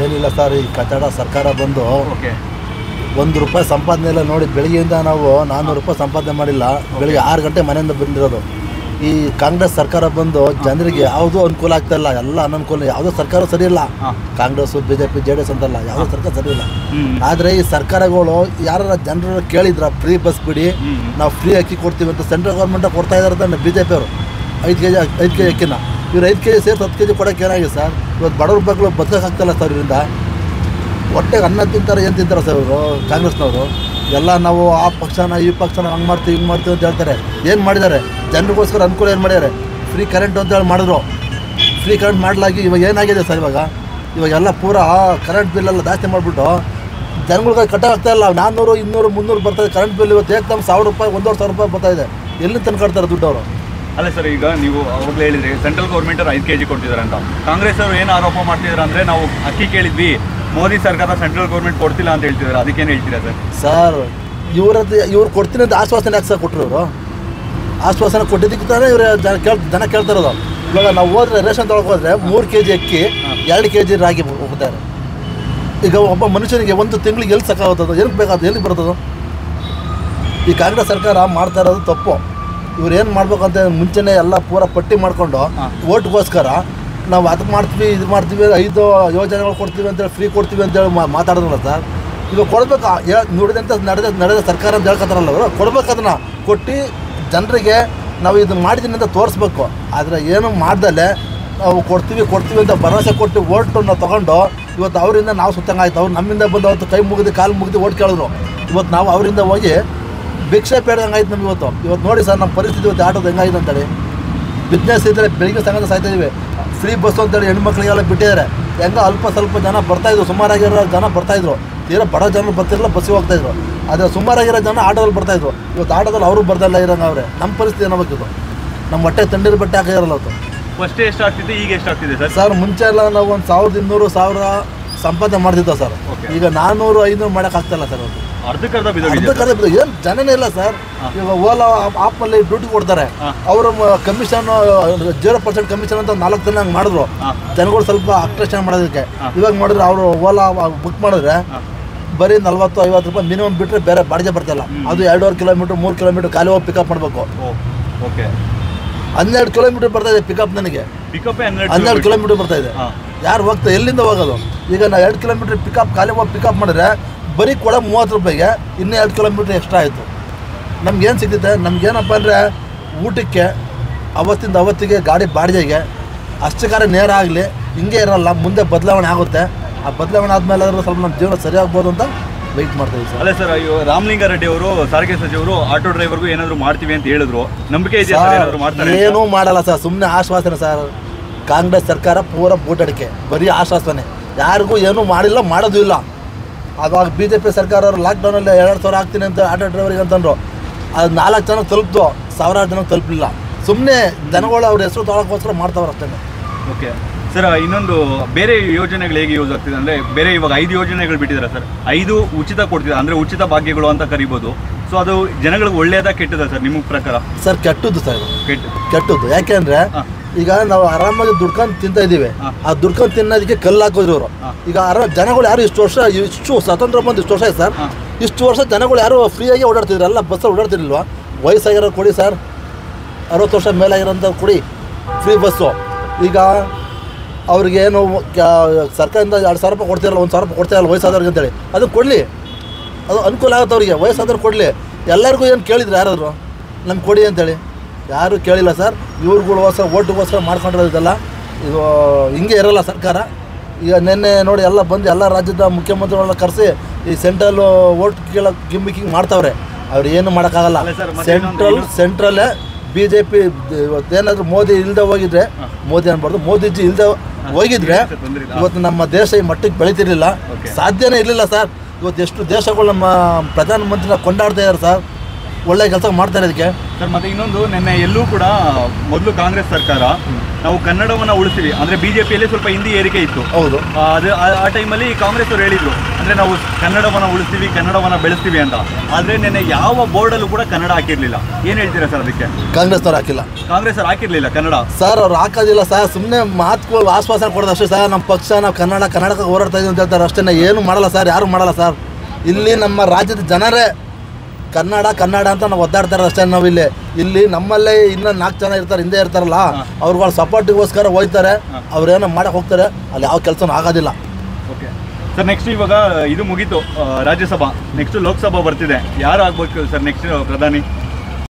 ಏನಿಲ್ಲ ಸರ್ ಈ ಕಟ್ಟಡ ಸರ್ಕಾರ ಬಂದು ಓಕೆ ಒಂದು ರೂಪಾಯಿ ಸಂಪಾದನೆ ಇಲ್ಲ ನೋಡಿ ಬೆಳಿಗ್ಗೆಯಿಂದ ನಾವು ನಾನ್ನೂರು ರೂಪಾಯಿ ಸಂಪಾದನೆ ಮಾಡಿಲ್ಲ ಬೆಳಿಗ್ಗೆ ಆರು ಗಂಟೆ ಮನೆಯಿಂದ ಬಂದಿರೋದು ಈ ಕಾಂಗ್ರೆಸ್ ಸರ್ಕಾರ ಬಂದು ಜನರಿಗೆ ಯಾವುದೂ ಅನುಕೂಲ ಆಗ್ತಾ ಇಲ್ಲ ಎಲ್ಲ ಅನನುಕೂಲ ಯಾವುದೋ ಸರ್ಕಾರ ಸರಿ ಇಲ್ಲ ಹಾಂ Congress B J P J D S ಅಂತಲ್ಲ ಯಾವುದೋ ಸರ್ಕಾರ ಸರಿ ಇಲ್ಲ ಹ್ಞೂ ಆದರೆ ಈ ಸರ್ಕಾರಗಳು ಯಾರ ಜನರು ಕೇಳಿದ್ರ ಫ್ರೀ ಬಸ್ ಬಿಡಿ ಹ್ಞೂ ನಾವು ಫ್ರೀ ಅಕ್ಕಿ ಕೊಡ್ತೀವಿ ಅಂತ ಸೆಂಟ್ರಲ್ ಗೌರ್ಮೆಂಟ್ ಕೊಡ್ತಾ ಇದ್ದಾರೆ ತಾನೆ ಬಿ ಜೆ ಪಿಯವರು ಐದು ಕೆ ಜಿ ಐದು ಕೆ ಜಿ ಅಕ್ಕಿನ ಇವ್ರು ಐದು ಕೆ ಜಿ ಸೇರಿಸಿ ಹತ್ತು ಕೆ ಜಿ ಕೊಡೋಕೆ ಏನಾಗಿದೆ ಸರ್ ಇವತ್ತು ಬಡವ್ರ ಮಕ್ಕಳು ಬದುಕೋಕ್ಕಾಗ್ತಿಲ್ಲ ಸರ್ ಇದರಿಂದ ಹೊಟ್ಟೆಗೆ ಅನ್ನ ತಿಂತಾರೆ ಏನು ತಿಂತಾರೆ ಸರ್ ಇವರು ಕಾಂಗ್ರೆಸ್ನವರು ಎಲ್ಲ ನಾವು ಆ ಪಕ್ಷನ ಈ ಪಕ್ಷನ ಹಂಗೆ ಮಾಡ್ತೀವಿ ಹಿಂಗೆ ಮಾಡ್ತೀವಿ ಅಂತ ಹೇಳ್ತಾರೆ ಏನು ಮಾಡಿದ್ದಾರೆ ಜನರಿಗೋಸ್ಕರ ಅನುಕೂಲ ಏನು ಮಾಡಿದ್ದಾರೆ ಫ್ರೀ ಕರೆಂಟ್ ಅಂತ ಹೇಳಿ ಮಾಡಿದ್ರು ಫ್ರೀ ಕರೆಂಟ್ ಮಾಡಲಾಗಿ ಇವಾಗ ಏನಾಗಿದೆ ಸರ್ ಇವಾಗ ಇವಾಗ ಎಲ್ಲ ಪೂರಾ ಕರೆಂಟ್ ಬಿಲ್ಲೆಲ್ಲ ಜಾಸ್ತಿ ಮಾಡಿಬಿಟ್ಟು ಜನಗಳಿಗೆ ಕಟ್ಟಾಗ್ತಾ ಇಲ್ಲ ನಾನ್ನೂರು ಇನ್ನೂರು ಮುನ್ನೂರು ಬರ್ತಾಯಿದೆ ಕರೆಂಟ್ ಬಿಲ್ ಇವತ್ತು ಏಕ್ ಸಾವಿರ ರೂಪಾಯಿ ಒಂದೂವರೆ ಸಾವಿರ ರೂಪಾಯಿ ಬರ್ತಾ ಇದೆ ಎಲ್ಲಿ ತಂದ್ಕೊಡ್ತಾರೆ ದುಡ್ಡು ಅವರು ಅಲ್ಲ ಸರ್ ಈಗ ನೀವು ಅವಾಗಲೇ ಹೇಳಿದ್ರಿ ಸೆಂಟ್ರಲ್ ಗೌರ್ಮೆಂಟ್ ಅವ್ರು ಐದು ಕೆ ಜಿ ಕೊಡ್ತಿದ್ದಾರೆ ಅಂತ ಕಾಂಗ್ರೆಸ್ ಅವರು ಏನು ಆರೋಪ ಮಾಡ್ತಿದ್ದಾರೆ ಅಂದರೆ ನಾವು ಅಕ್ಕಿ ಕೇಳಿದ್ವಿ ಮೋದಿ ಸರ್ಕಾರ ಸೆಂಟ್ರಲ್ ಗೌರ್ಮೆಂಟ್ ಕೊಡ್ತಿಲ್ಲ ಅಂತ ಹೇಳ್ತಿದ್ದಾರೆ ಅದಕ್ಕೇನು ಹೇಳ್ತೀರಾ ಸರ್ ಸರ್ ಇವ್ರದ್ದು ಇವ್ರು ಕೊಡ್ತೀನಿ ಅಂತ ಆಶ್ವಾಸನೆ ಯಾಕೆ ಸರ್ ಕೊಟ್ಟರು ಇವರು ಆಶ್ವಾಸನೆ ಕೊಟ್ಟಿದ್ದಕ್ಕೆ ತಾನೇ ಇವ್ರು ಜನ ಕೇಳ್ ಜನ ಕೇಳ್ತಾ ಇರೋದು ಇವಾಗ ನಾವು ಹೋದ್ರೆ ರೇಷನ್ ತೊಗೊಳಕ್ಕೆ ಹೋದ್ರೆ ಮೂರು ಕೆ ಜಿ ಅಕ್ಕಿ ಎರಡು ಕೆ ಜಿ ರಾಗಿ ಹೋಗ್ತಾರೆ ಈಗ ಒಬ್ಬ ಮನುಷ್ಯನಿಗೆ ಒಂದು ತಿಂಗಳಿಗೆ ಎಲ್ಲಿ ಸಾಕಾಗುತ್ತದು ಏನಕ್ಕೆ ಬೇಕಾದ ಎಲ್ಲಿ ಬರ್ತದೋ ಈ ಕಾಂಗ್ರೆಸ್ ಸರ್ಕಾರ ಮಾಡ್ತಾ ಇರೋದು ತಪ್ಪು ಇವ್ರು ಏನು ಮಾಡ್ಬೇಕಂತ ಮುಂಚೆನೇ ಎಲ್ಲ ಪೂರ ಪಟ್ಟಿ ಮಾಡಿಕೊಂಡು ಹಾಂ. ಓಟ್ಗೋಸ್ಕರ ನಾವು ಅದು ಮಾಡ್ತೀವಿ ಇದು ಮಾಡ್ತೀವಿ ಐದು ಯೋಜನೆಗಳು ಕೊಡ್ತೀವಿ ಅಂತೇಳಿ ಫ್ರೀ ಕೊಡ್ತೀವಿ ಅಂತೇಳಿ ಮಾ ಮಾತಾಡಿದ್ರಲ್ಲ ಸರ್ ಇವಾಗ ಕೊಡ್ಬೇಕು ಯಾ- ನುಡಿದಂತೆ ನಡೆದ ನಡೆದ ಸರ್ಕಾರ ಅಂತ ಹೇಳ್ಕೊತಾರಲ್ಲ ಅವರು ಕೊಡ್ಬೇಕು ಅದನ್ನ ಕೊಟ್ಟು ಜನರಿಗೆ ನಾವು ಇದು ಮಾಡಿದ್ದೀನಿ ಅಂತ ತೋರಿಸ್ಬೇಕು ಆದರೆ ಏನು ಮಾಡ್ದಲೆ ನಾವು ಕೊಡ್ತೀವಿ ಕೊಡ್ತೀವಿ ಅಂತ ಭರವಸೆ ಕೊಟ್ಟು ಓಟು ನಾವು ತೊಗೊಂಡು ಇವತ್ತು ಅವರಿಂದ ನಾವು ಸುತ್ತಂಗೆ ಆಯ್ತು ಅವ್ರು ನಮ್ಮಿಂದ ಬಂದು ಅವತ್ತು ಕೈ ಮುಗಿದು ಕಾಲು ಮುಗಿದು ಓಟ್ ಕೇಳಿದ್ರು ಇವತ್ತು ನಾವು ಅವರಿಂದ ಹೋಗಿ ಭಿಕ್ಷೆ ಬೇಡ್ದಂಗೆ ಆಯ್ತು ನಮ್ಗೆ ಇವತ್ತು ಇವತ್ತು ನೋಡಿ ಸರ್ ನಮ್ಮ ಪರಿಸ್ಥಿತಿ ಇವತ್ತು ಆಟೋದು ಹೆಂಗಾಗಿದೆ ಅಂತೇಳಿ ಬಿಸ್ನೆಸ್ ಇದ್ದರೆ ಬೆಳಿಗ್ಗೆ ಸಂಗತ ಸಾಯ್ತಾ ಇದೀವಿ ಫ್ರೀ ಬಸ್ ಅಂತೇಳಿ ಹೆಣ್ಮಕ್ಳಿಗೆಲ್ಲ ಬಿಟ್ಟಿದ್ದಾರೆ ಹೆಂಗ ಅಲ್ಪ ಸ್ವಲ್ಪ ಜನ ಬರ್ತಾಯಿದ್ರು ಸುಮಾರಾಗಿರೋ ಜನ ಬರ್ತಾಯಿದ್ರು ತೀರಾ ಬಡ ಜನ ಬರ್ತಿರಲ್ಲ ಬಸ್ಸಿಗೆ ಹೋಗ್ತಾಯಿದ್ರು ಆದರೆ ಸುಮಾರಾಗಿರೋ ಜನ ಆಟೋದಲ್ಲಿ ಬರ್ತಾಯಿದ್ರು ಇವತ್ತು ಆಟೋದಲ್ಲಿ ಅವರು ಬರ್ದಲ್ಲ ಇರೋಂಗೆ ಅವ್ರೆ ನಮ್ಮ ಪರಿಸ್ಥಿತಿ ಏನಾಗಬೇಕಿದು ನಮ್ಮ ಹೊಟ್ಟೆ ತಂಡಿರು ಬಟ್ಟೆ ಹಾಕಿರಲ್ಲ ಅವತ್ತು ಫಸ್ಟ್ ಎಷ್ಟು ಆಗ್ತಿದೆ ಈಗ ಎಷ್ಟು ಆಗ್ತಿದೆ ಸರ್ ಸರ್ ಮುಂಚೆ ಎಲ್ಲ ನಾವು ಒಂದು ಸಾವಿರದ ಇನ್ನೂರು ಸಾವಿರ ಸಂಪಾದನೆ ಮಾಡ್ತಿದ್ದೋ ಸರ್ Okay. ಈಗ ನಾನ್ನೂರು ಐನೂರು ಮಾಡೋಕ್ಕಾಗ್ತಾಯಿಲ್ಲ ಸರ್ ಅವತ್ತು ಅರ್ಧಕ್ಕರ್ಧ ಬಿದ್ದೋಗಿದೆ ಅರ್ಧ ಕಡೆ ಏನು ಜನನೇ ಇಲ್ಲ ಸರ್ ಇವಾಗ ಓಲಾ ಆಪಲ್ಲಿ ಡ್ಯೂಟಿ ಕೊಡ್ತಾರೆ ಹಾ. ಅವರು ಕಮಿಷನ್ ಜೀರೋ ಪರ್ಸೆಂಟ್ ಕಮಿಷನ್ ಅಂತ ನಾಲ್ಕು ದಿನ ಹಂಗೆ ಮಾಡಿದ್ರು ಹಾ. ಜನಗಳು ಸ್ವಲ್ಪ ಅಟ್ರಾಕ್ಷನ್ ಮಾಡೋದಕ್ಕೆ ಹಾ. ಇವಾಗ ಮಾಡಿದ್ರೆ ಅವರು ಓಲಾ ಬುಕ್ ಮಾಡಿದ್ರೆ ಹಾ. ಬರೀ ನಲ್ವತ್ತು ಐವತ್ತು ರೂಪಾಯಿ ಮಿನಿಮಮ್ ಬಿಟ್ಟರೆ ಬೇರೆ ಬಾಡಿಗೆ ಬರ್ತಿಲ್ಲ ಅದು ಎರಡೂವರೆ ಕಿಲೋಮೀಟ್ರ್ ಮೂರು ಕಿಲೋಮೀಟ್ರ್ ಖಾಲಿ ಹೋಗಿ ಪಿಕಪ್ ಮಾಡಬೇಕು ಓ ಓಕೆ ಹನ್ನೆರಡು ಕಿಲೋಮೀಟ್ರ್ ಬರ್ತಾ ಇದೆ ಪಿಕಪ್ ನನಗೆ ಪಿಕಪ್ ಹನ್ನೆರಡು ಹನ್ನೆರಡು ಕಿಲೋಮೀಟ್ರ್ ಬರ್ತಾ ಇದೆ ಹಾಂ ಯಾರು ಹೋಗ್ತಾ ಎಲ್ಲಿಂದ ಹೋಗೋದು ಈಗ ನಾವು ಎರಡು ಕಿಲೋಮೀಟ್ರ್ ಪಿಕಪ್ ಖಾಲಿ ಹೋಗಿ ಪಿಕಪ್ ಮಾಡಿದ್ರೆ ಬರೀ ಕೊಡ ಮೂವತ್ತು ರೂಪಾಯಿಗೆ ಇನ್ನೂ ಎರಡು ಕಿಲೋಮೀಟ್ರ್ ಎಕ್ಸ್ಟ್ರಾ ಆಯಿತು ನಮ್ಗೇನು ಸಿಗ್ತೈತೆ ನಮ್ಗೇನಪ್ಪ ಅಂದರೆ ಊಟಕ್ಕೆ ಅವತ್ತಿಂದ ಅವತ್ತಿಗೆ ಗಾಡಿ ಬಾಡಿಗೆಗೆ ಅಷ್ಟಕ್ಕಾರ ನೇರ ಆಗಲಿ ಹಿಂಗೆ ಇರಲ್ಲ ಮುಂದೆ ಬದಲಾವಣೆ ಆಗುತ್ತೆ ಆ ಬದಲಾವಣೆ ಆದಮೇಲೆ ಆದರೂ ಸ್ವಲ್ಪ ನಮ್ಮ ಜೀವನ ಸರಿ ಆಗ್ಬೋದು ಅಂತ ವೆಯ್ಟ್ ಮಾಡ್ತೀವಿ ಸರ್ ಅಲ್ಲ ಸರ್ ಅಯ್ಯೋ ರಾಮಲಿಂಗಾರೆಡ್ಡಿ ಅವರು ಸಾರಿಗೆ ಸಚಿವರು ಆಟೋ ಡ್ರೈವರ್ಗೂ ಏನಾದ್ರು ಮಾಡ್ತೀವಿ ಅಂತ ಹೇಳಿದ್ರು ನಂಬಿಕೆ ಇದೆಯಾ ಸರ್ ಏನಾದ್ರು ಮಾಡ್ತಾರೆ ಅಂತ? ಏನೂ ಮಾಡಲ್ಲ ಸರ್ ಸುಮ್ಮನೆ ಆಶ್ವಾಸನೆ ಸರ್ ಕಾಂಗ್ರೆಸ್ ಸರ್ಕಾರ ಪೂರ ಬೂಟಡಿಕೆ ಬರೀ ಆಶ್ವಾಸನೆ ಯಾರಿಗೂ ಏನೂ ಮಾಡಿಲ್ಲ ಮಾಡೋದು ಇಲ್ಲ ಅವಾಗ ಬಿ ಜೆ ಪಿ ಸರ್ಕಾರ ಅವರು ಲಾಕ್ಡೌನಲ್ಲಿ ಎರಡು ಸಾವಿರ ಹಾಕ್ತೀನಿ ಅಂತ ಆಟೋ ಡ್ರೈವರಿಗೆ ಅಂತಂದ್ರು ಅದು ನಾಲ್ಕು ಜನ ತಲುಪ್ತು ಸಾವಿರಾರು ಜನ ತಲುಪಲಿಲ್ಲ ಸುಮ್ಮನೆ ಜನಗಳು ಅವ್ರ ಹೆಸರು ತೊಗೊಳಕ್ಕೋಸ್ಕರ ಮಾಡ್ತಾವ್ರೆ ಅಷ್ಟೇ ಓಕೆ ಸರ್ ಇನ್ನೊಂದು ಬೇರೆ ಯೋಜನೆಗಳು ಹೇಗೆ ಯೂಸ್ ಆಗ್ತಿದೆ ಅಂದ್ರೆ ಬೇರೆ ಇವಾಗ ಐದು ಯೋಜನೆಗಳು ಬಿಟ್ಟಿದ್ದಾರೆ ಸರ್ ಐದು ಉಚಿತ ಕೊಡ್ತಿದ್ದಾರೆ ಅಂದ್ರೆ ಉಚಿತ ಭಾಗ್ಯಗಳು ಅಂತ ಕರಿಬೋದು ಸೊ ಅದು ಜನಗಳಿಗೆ ಒಳ್ಳೇದಾ ಕೆಟ್ಟದ ಸರ್ ನಿಮ್ಮ ಪ್ರಕಾರ ಸರ್ ಕೆಟ್ಟದ್ದು ಸರ್ ಇದು ಕೆಟ್ಟ ಕೆಟ್ಟದ್ದು ಯಾಕೆಂದ್ರೆ ಹಾ. ಈಗ ನಾವು ಆರಾಮಾಗಿ ದುಡ್ಕೊಂಡು ತಿಂತಾ ಇದ್ದೀವಿ ಹಾ. ಆ ದುಡ್ಕೊಂಡು ತಿನ್ನೋದಕ್ಕೆ ಕಲ್ಲು ಹಾಕೋದ್ರು ಇವರು ಹಾ. ಈಗ ಆರ ಜನಗಳು ಯಾರು ಇಷ್ಟು ವರ್ಷ ಇಷ್ಟು ಸ್ವತಂತ್ರ ಬಂದು ಇಷ್ಟು ವರ್ಷ ಆಯ್ತು ಸರ್ ಹಾ. ಇಷ್ಟು ವರ್ಷ ಜನಗಳು ಯಾರು ಫ್ರೀಯಾಗಿ ಓಡಾಡ್ತಿದ್ರು ಎಲ್ಲ ಬಸ್ಸಲ್ಲಿ ಓಡಾಡ್ತಿರ್ಲಿಲ್ವಾ ವಯಸ್ಸಾಗಿರೋ ಕೊಡಿ ಸರ್ ಅರವತ್ತು ವರ್ಷ ಮೇಲಾಗಿರೋಂಥ ಕೊಡಿ ಫ್ರೀ ಬಸ್ಸು ಈಗ ಅವ್ರಿಗೆ ಏನು ಕ್ಯಾ- ಸರ್ಕಾರದಿಂದ ಎರಡು ಸಾವಿರ ರೂಪಾಯಿ ಕೊಡ್ತಿರಲ್ಲ ಒಂದು ಸಾವಿರ ರೂಪಾಯಿ ಕೊಡ್ತಾರಲ್ಲ ವಯಸ್ಸಾದವ್ರಿಗೆ ಅಂತೇಳಿ ಅದು ಕೊಡಲಿ ಅದು ಅನುಕೂಲ ಆಗುತ್ತೆ ಅವರಿಗೆ ವಯಸ್ಸಾದವ್ರು ಕೊಡಲಿ ಎಲ್ಲರಿಗೂ ಏನು ಕೇಳಿದ್ರು ಯಾರಾದ್ರು ನಮ್ಗೆ ಕೊಡಿ ಅಂತೇಳಿ ಯಾರೂ ಕೇಳಿಲ್ಲ ಸರ್ ಇವ್ರುಗಳಿಗೋಸ್ಕರ ಓಟಿಗೋಸ್ಕರ ಮಾಡ್ಕೊಂಡಿರೋದಿಲ್ಲ ಇದು ಹಿಂಗೆ ಇರಲ್ಲ ಸರ್ಕಾರ ಈಗ ನಿನ್ನೆ ನೋಡಿ ಎಲ್ಲ ಬಂದು ಎಲ್ಲ ರಾಜ್ಯದ ಮುಖ್ಯಮಂತ್ರಿಗಳನ್ನ ಕರೆಸಿ ಈ ಸೆಂಟ್ರಲ್ ಓಟ್ ಕೇಳ ಗಿಮ್ಮಿಕಿಂಗ್ ಮಾಡ್ತಾವ್ರೆ ಅವ್ರು ಏನು ಮಾಡೋಕ್ಕಾಗಲ್ಲ ಅಲ್ಲ ಸರ್, ಮತ್ತೆ ಇನ್ನೊಂದು- ಸೆಂಟ್ರಲ್ ಸೆಂಟ್ರಲ್ಲೇ ಬಿ ಜೆ ಪಿ ಇವತ್ತೇನಾದರೂ ಮೋದಿ ಇಲ್ಲದೆ ಹೋಗಿದ್ರೆ ಮೋದಿ ಅನ್ಬಾರ್ದು ಮೋದಿಜಿ ಇಲ್ಲದೆ ಹೋಗಿದ್ರೆ ತೊಂದ್ರೆ ಇಲ್ಲ. ಇವತ್ತು ನಮ್ಮ ದೇಶ ಈ ಮಟ್ಟಕ್ಕೆ ಬೆಳೀತಿರ್ಲಿಲ್ಲ Okay. ಸಾಧ್ಯನೇ ಇರಲಿಲ್ಲ ಸರ್ ಇವತ್ತು ಎಷ್ಟು ದೇಶಗಳು ನಮ್ಮ ಪ್ರಧಾನಮಂತ್ರಿನ ಕೊಂಡಾಡ್ತಾ ಇದ್ದಾರೆ ಸರ್ ಒಳ್ಳೆ ಕೆಲಸ ಮಾಡ್ತಾರೆ ಇದಕ್ಕೆ ಸರ್ ಮತ್ತೆ ಇನ್ನೊಂದು ನಿನ್ನೆ ಎಲ್ಲೂ ಕೂಡ ಮೊದಲು ಕಾಂಗ್ರೆಸ್ ಸರ್ಕಾರ ನಾವು ಕನ್ನಡವನ್ನ ಉಳಿಸ್ತೀವಿ ಅಂದ್ರೆ ಬಿಜೆಪಿಯಲ್ಲಿ ಸ್ವಲ್ಪ ಹಿಂದಿ ಏರಿಕೆ ಇತ್ತು ಹೌದು ಆ, ಅದು ಆ- ಆ ಟೈಮಲ್ಲಿ ಕಾಂಗ್ರೆಸ್ ಅವರು ಹೇಳಿದ್ರು ಅಂದ್ರೆ ನಾವು ಕನ್ನಡವನ್ನ ಉಳಿಸ್ತೀವಿ ಕನ್ನಡವನ್ನ ಬೆಳೆಸ್ತೀವಿ ಅಂತ ಆದ್ರೆ ನಿನ್ನೆ ಯಾವ ಬೋರ್ಡಲ್ಲೂ ಕೂಡ ಕನ್ನಡ ಹಾಕಿರ್ಲಿಲ್ಲ ಏನ್ ಹೇಳ್ತೀರಾ ಸರ್ ಅದಕ್ಕೆ ಕಾಂಗ್ರೆಸ್ನವ್ರು ಹಾಕಿಲ್ಲ ಕಾಂಗ್ರೆಸ್ ಅವ್ರು ಹಾಕಿರ್ಲಿಲ್ಲ ಕನ್ನಡ ಸರ್ ಅವ್ರು ಹಾಕೋದಿಲ್ಲ ಸರ್ ಸುಮ್ಮನೆ ಮಾತುಗಳು ಆಶ್ವಾಸನೆ ಕೊಡೋದು ಅಷ್ಟೇ ಸರ್ ನಮ್ಮ ಪಕ್ಷ ನಾವು ಕನ್ನಡ ಕನ್ನಡಕ್ಕೆ ಹೋರಾಡ್ತಾ ಇದೀವಿ ಅಂತ ಹೇಳ್ತಾರೆ ಅಷ್ಟೇ ಏನು ಮಾಡಲ್ಲ ಸರ್ ಯಾರು ಮಾಡಲ್ಲ ಸರ್ ಇಲ್ಲಿ ನಮ್ಮ ರಾಜ್ಯದ ಜನರೇ ಕನ್ನಡ ಕನ್ನಡ ಅಂತ ನಾವು ಒದ್ದಾಡ್ತಾರೆ ಅಷ್ಟೇ ನಾವು ಇಲ್ಲಿ ಇಲ್ಲಿ ನಮ್ಮಲ್ಲೇ ಇನ್ನೂ ನಾಲ್ಕು ಜನ ಇರ್ತಾರೆ ಹಿಂದೆ ಇರ್ತಾರಲ್ಲ ಅವ್ರುಗಳ ಸಪೋರ್ಟಿಗೋಸ್ಕರ ಹೋಯ್ತಾರೆ ಅವ್ರೇನೋ ಮಾಡಕ್ಕೆ ಹೋಗ್ತಾರೆ ಅಲ್ಲಿ ಯಾವ ಕೆಲಸನೂ ಆಗೋದಿಲ್ಲ ಓಕೆ ಸರ್ ನೆಕ್ಸ್ಟ್ ಇವಾಗ ಇದು ಮುಗೀತು ಆ, ರಾಜ್ಯಸಭಾ ನೆಕ್ಸ್ಟ್ ಲೋಕಸಭಾ ಬರ್ತಿದೆ ಯಾರು ಆಗ್ಬೇಕು ಸರ್ ನೆಕ್ಸ್ಟ್ ಪ್ರಧಾನಿ